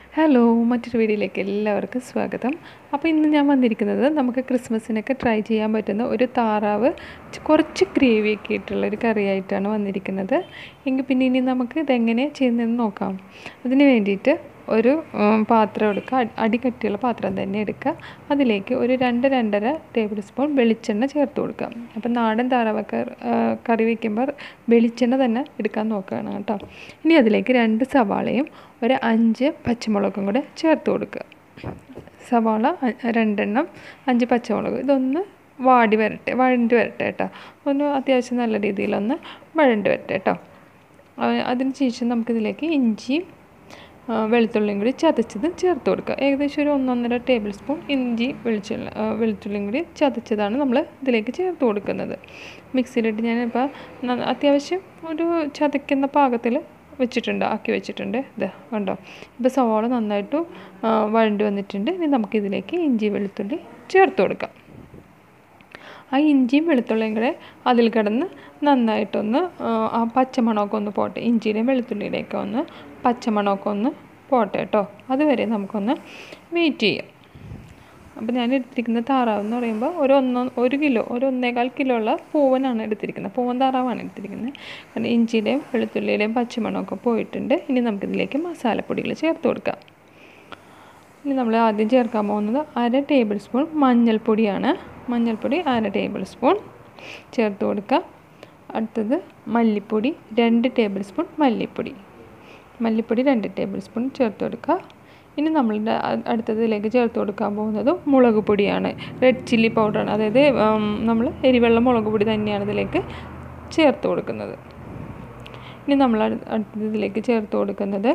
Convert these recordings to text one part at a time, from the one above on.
hello മറ്റൊരു വീഡിയോയിലേക്ക് എല്ലാവർക്കും സ്വാഗതം അപ്പോൾ ഇന്ന് ഞാൻ വന്നിരിക്കുന്നത് നമുക്ക് ക്രിസ്മസിനൊക്കെ ട്രൈ ചെയ്യാൻ പറ്റുന്ന ഒരു താറാവ് ച് കുറച്ച് ഗ്രേവി ഒക്കെ ഇട്ടുള്ള ഒരു കറിയായിട്ടാണ് വന്നിരിക്കുന്നത് എങ്കിൽ പിന്നെ ഇനി നമുക്ക് ഇതെങ്ങനെ ചെയ്യുന്നതെന്ന് നോക്കാം അതിന് വേണ്ടിയിട്ട് ഒരു ഉം, പാത്രം എടുക്കുക അടി- അടി കട്ടിയുള്ള പാത്രം തന്നെ എടുക്കുക അതിലേക്ക് ഒരു രണ്ട് രണ്ടര ടേബിൾ സ്പൂൺ വെളിച്ചെണ്ണ ചേർത്ത് കൊടുക്കുക അപ്പം നാടൻ താറാവൊക്കെ ആ, കറി വയ്ക്കുമ്പോൾ വെളിച്ചെണ്ണ തന്നെ എടുക്കാൻ നോക്കുകയാണ് കേട്ടോ ഇനി അതിലേക്ക് രണ്ട് സവാളയും ഒരു അഞ്ച് പച്ചമുളകും കൂടെ ചേർത്ത് കൊടുക്കുക സവാള അ- രണ്ടെണ്ണം അഞ്ച് പച്ചമുളക് ഇതൊന്ന് വാടി വരട്ടെ വഴണ്ടി വരട്ടെ കേട്ടോ ഒന്ന് അത്യാവശ്യം നല്ല രീതിയിലൊന്ന് വഴണ്ടി വരട്ടെ കേട്ടോ അ- അതിന് ശേഷം നമുക്കിതിലേക്ക് ഇഞ്ചിയും ആ, വെളുത്തുള്ളിയും കൂടി ചതച്ചത് ചേർത്ത് കൊടുക്കുക ഏകദേശം ഒരു ഒന്നൊന്നര ടേബിൾ സ്പൂൺ ഇഞ്ചി വെളിച്ചുള്ള ആ, വെളുത്തുള്ളിയും കൂടി ചതച്ചതാണ് നമ്മൾ ഇതിലേക്ക് ചേർത്ത് കൊടുക്കുന്നത് മിക്സിയിലിട്ട് ഞാനിപ്പോൾ ന- അത്യാവശ്യം ഒരു ചതയ്ക്കുന്ന പാകത്തിൽ വെച്ചിട്ടുണ്ട് ആക്കി വെച്ചിട്ടുണ്ട് ഇത് കണ്ടോ ഇപ്പോൾ സവാള നന്നായിട്ട് ആ, വഴണ്ടി വന്നിട്ടുണ്ട് ഇനി നമുക്കിതിലേക്ക് ഇഞ്ചി വെളുത്തുള്ളി ചേർത്ത് കൊടുക്കാം ആ ഇഞ്ചിയും വെളുത്തുള്ളിയും കൂടെ അതിൽ കിടന്ന് നന്നായിട്ടൊന്ന് ആ, ആ പച്ചമണമൊക്കെ ഒന്ന് പോട്ടെ ഇഞ്ചിയുടെയും വെളുത്തുള്ളിയുടെയൊക്കെ ഒന്ന് പച്ചമണമൊക്കെ ഒന്ന് പോട്ടെ കേട്ടോ അതുവരെ നമുക്കൊന്ന് വെയിറ്റ് ചെയ്യാം അപ്പോൾ ഞാൻ എടുത്തിരിക്കുന്ന താറാവ് എന്ന് പറയുമ്പോൾ ഒരു ഒന്ന് ഒരു കിലോ ഒരു ഒന്നേകാൽ കിലോ ഉള്ള പൂവനാണ് എടുത്തിരിക്കുന്നത് പൂവൻ താറാവാണ് എടുത്തിരിക്കുന്നത് കാരണം ഇഞ്ചിയുടെയും വെളുത്തുള്ളിയുടെയും പച്ചമണമൊക്കെ പോയിട്ടുണ്ട് ഇനി നമുക്കിതിലേക്ക് മസാലപ്പൊടികൾ ചേർത്ത് കൊടുക്കാം ഇനി നമ്മൾ ആദ്യം ചേർക്കാൻ പോകുന്നത് അര ടേബിൾ സ്പൂൺ മഞ്ഞൾപ്പൊടിയാണ് മഞ്ഞൾപ്പൊടി അര ടേബിൾ സ്പൂൺ ചേർത്ത് കൊടുക്കുക അടുത്തത് മല്ലിപ്പൊടി രണ്ട് ടേബിൾ സ്പൂൺ മല്ലിപ്പൊടി മല്ലിപ്പൊടി രണ്ട് ടേബിൾ സ്പൂൺ ചേർത്ത് കൊടുക്കുക ഇനി നമ്മളുടെ അ- അടുത്തതിലേക്ക് ചേർത്ത് കൊടുക്കാൻ പോകുന്നത് മുളക് പൊടിയാണ് റെഡ് ചില്ലി പൗഡറാണ് അതായത് നമ്മൾ എരിവെള്ള മുളക് പൊടി തന്നെയാണ് ഇതിലേക്ക് ചേർത്ത് കൊടുക്കുന്നത് ഇനി നമ്മൾ അടു- അടുത്തതിലേക്ക് ചേർത്ത് കൊടുക്കുന്നത്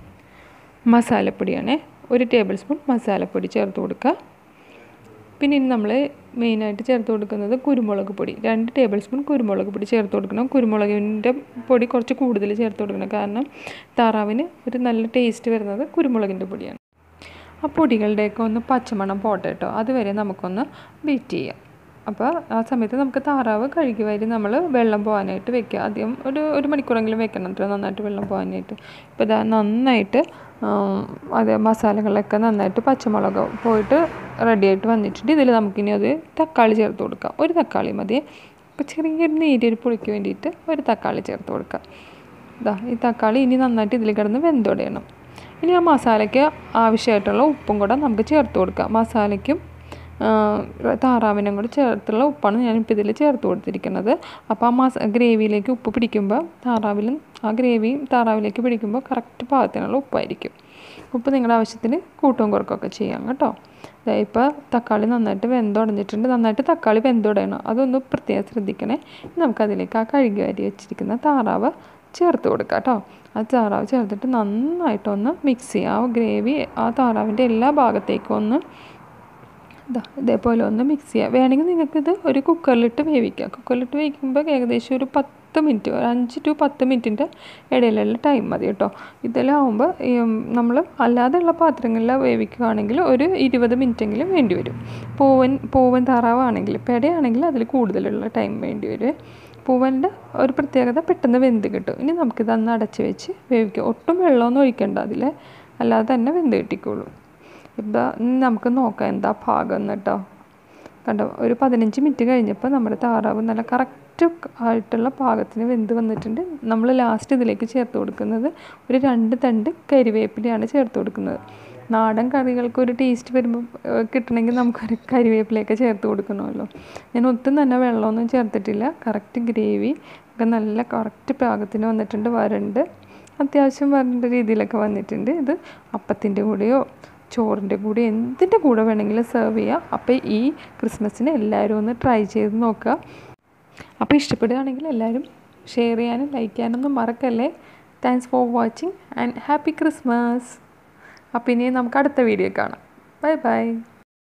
മസാലപ്പൊടിയാണ് ഒരു ടേബിൾ സ്പൂൺ മസാലപ്പൊടി ചേർത്ത് കൊടുക്കുക പിന്നെ ഇനി നമ്മൾ മെയിനായിട്ട് ചേർത്ത് കൊടുക്കുന്നത് കുരുമുളക് പൊടി രണ്ട് ടേബിൾ സ്പൂൺ കുരുമുളക് പൊടി ചേർത്ത് കൊടുക്കണം കുരുമുളകിൻ്റെ പൊടി കുറച്ച് കൂടുതൽ ചേർത്ത് കൊടുക്കണം കാരണം താറാവിന് ഒരു നല്ല ടേസ്റ്റ് വരുന്നത് കുരുമുളകിൻ്റെ പൊടിയാണ് ആ പൊടികളുടെയൊക്കെ ഒന്ന് പച്ചമണം പോട്ടെ കേട്ടോ അതുവരെ നമുക്കൊന്ന് വെയിറ്റ് ചെയ്യാം അപ്പോൾ ആ സമയത്ത് നമുക്ക് താറാവ് കഴുകി വരി നമ്മൾ വെള്ളം പോകാനായിട്ട് വെക്കുക ആദ്യം ഒരു ഒരു മണിക്കൂറെങ്കിലും വെക്കണം കേട്ടോ നന്നായിട്ട് വെള്ളം പോകാനായിട്ട് ഇപ്പോൾ ഇതാ നന്നായിട്ട് ആം, അത് മസാലകളൊക്കെ നന്നായിട്ട് പച്ചമുളക് പോയിട്ട് റെഡിയായിട്ട് വന്നിട്ടുണ്ട് ഇതിൽ നമുക്കിനി അത് തക്കാളി ചേർത്ത് കൊടുക്കാം ഒരു തക്കാളി മതി അപ്പോൾ ചെറിയൊരു നേരിയൊരു പുളിക്ക് വേണ്ടിയിട്ട് ഒരു തക്കാളി ചേർത്ത് കൊടുക്കാം ഇതാ ഈ തക്കാളി ഇനി നന്നായിട്ട് ഇതിൽ കിടന്ന് വെന്തൊടയണം ഇനി ആ മസാലയ്ക്ക് ആവശ്യമായിട്ടുള്ള ഉപ്പും കൂടെ നമുക്ക് ചേർത്ത് കൊടുക്കാം മസാലയ്ക്കും ആ, താറാവിനും കൂടെ ചേർത്തുള്ള ഉപ്പാണ് ഞാനിപ്പോൾ ഇതിൽ ചേർത്ത് കൊടുത്തിരിക്കുന്നത് അപ്പോൾ ആ മസ ഗ്രേവിയിലേക്ക് ഉപ്പ് പിടിക്കുമ്പോൾ താറാവിലും ആ ഗ്രേവിയും താറാവിലേക്ക് പിടിക്കുമ്പോൾ കറക്റ്റ് പാകത്തിനുള്ള ഉപ്പായിരിക്കും ഉപ്പ് നിങ്ങളുടെ ആവശ്യത്തിന് കൂട്ടവും കുറക്കൊക്കെ ചെയ്യാം കേട്ടോ ദേ ഇപ്പോൾ തക്കാളി നന്നായിട്ട് വെന്തുടഞ്ഞിട്ടുണ്ട് നന്നായിട്ട് തക്കാളി വെന്തുടയണം അതൊന്ന് പ്രത്യേകം ശ്രദ്ധിക്കണേ ഇനി നമുക്കതിലേക്ക് ആ കഴുകി വാരി വെച്ചിരിക്കുന്ന താറാവ് ചേർത്ത് കൊടുക്കാം കേട്ടോ ആ താറാവ് ചേർത്തിട്ട് നന്നായിട്ടൊന്ന് മിക്സ് ചെയ്യുക ആ ഗ്രേവി ആ താറാവിൻ്റെ എല്ലാ ഭാഗത്തേക്കും ഒന്ന് ഇതാ ഇതേപോലെ ഒന്ന് മിക്സ് ചെയ്യുക വേണമെങ്കിൽ നിങ്ങൾക്കിത് ഒരു കുക്കറിലിട്ട് വേവിക്കാം കുക്കറിലിട്ട് വേവിക്കുമ്പോൾ ഏകദേശം ഒരു പത്ത് മിനിറ്റ് ഒരു അഞ്ച് ടു പത്ത് മിനിറ്റിൻ്റെ ഇടയിലുള്ള ടൈം മതി കേട്ടോ ഇതിലാവുമ്പോൾ നമ്മൾ അല്ലാതെയുള്ള പാത്രങ്ങളിൽ വേവിക്കുകയാണെങ്കിൽ ഒരു ഇരുപത് മിനിറ്റെങ്കിലും വേണ്ടി വരും പൂവൻ പൂവൻ താറാവാണെങ്കിൽ പെടയാണെങ്കിൽ അതിൽ കൂടുതലുള്ള ടൈം വേണ്ടി വരും പൂവൻ്റെ ഒരു പ്രത്യേകത പെട്ടെന്ന് വെന്ത് കിട്ടും ഇനി നമുക്കിത് അന്ന് അടച്ച് വെച്ച് വേവിക്കാം ഒട്ടും വെള്ളമൊന്നും ഒഴിക്കണ്ട അതിൽ അല്ലാതെ തന്നെ വെന്ത് കിട്ടിക്കോളും ഇപ്പം നമുക്ക് നോക്കാം എന്താ പാകം എന്ന് കേട്ടോ കണ്ടോ ഒരു പതിനഞ്ച് മിനിറ്റ് കഴിഞ്ഞപ്പോൾ നമ്മുടെ താറാവ് നല്ല കറക്റ്റ് ആയിട്ടുള്ള പാകത്തിന് വെന്ത് വന്നിട്ടുണ്ട് നമ്മൾ ലാസ്റ്റ് ഇതിലേക്ക് ചേർത്ത് കൊടുക്കുന്നത് ഒരു രണ്ട് തണ്ട് കരിവേപ്പിലയാണ് ചേർത്ത് കൊടുക്കുന്നത് നാടൻ കറികൾക്ക് ഒരു ടേസ്റ്റ് വരുമ്പോൾ ഏഹ്, കിട്ടണമെങ്കിൽ നമുക്കൊരു കരിവേപ്പിലയൊക്കെ ചേർത്ത് കൊടുക്കണമല്ലോ ഞാൻ ഒട്ടും തന്നെ വെള്ളമൊന്നും ചേർത്തിട്ടില്ല കറക്റ്റ് ഗ്രേവി ഒക്കെ നല്ല കറക്റ്റ് പാകത്തിന് വന്നിട്ടുണ്ട് വരണ്ട് അത്യാവശ്യം വരേണ്ട രീതിയിലൊക്കെ വന്നിട്ടുണ്ട് ഇത് അപ്പത്തിൻ്റെ കൂടെയോ ചോറിൻ്റെ കൂടെ എന്തിൻ്റെ കൂടെ വേണമെങ്കിലും സെർവ് ചെയ്യാം അപ്പോൾ ഈ ക്രിസ്മസിന് എല്ലാവരും ഒന്ന് ട്രൈ ചെയ്ത് നോക്കുക അപ്പോൾ ഇഷ്ടപ്പെടുകയാണെങ്കിൽ എല്ലാവരും ഷെയർ ചെയ്യാനും ലൈക്ക് ചെയ്യാനൊന്നും മറക്കല്ലേ thanks for watching and happy Christmas അപ്പോൾ ഇനി നമുക്ക് അടുത്ത വീഡിയോ കാണാം ബൈ ബൈ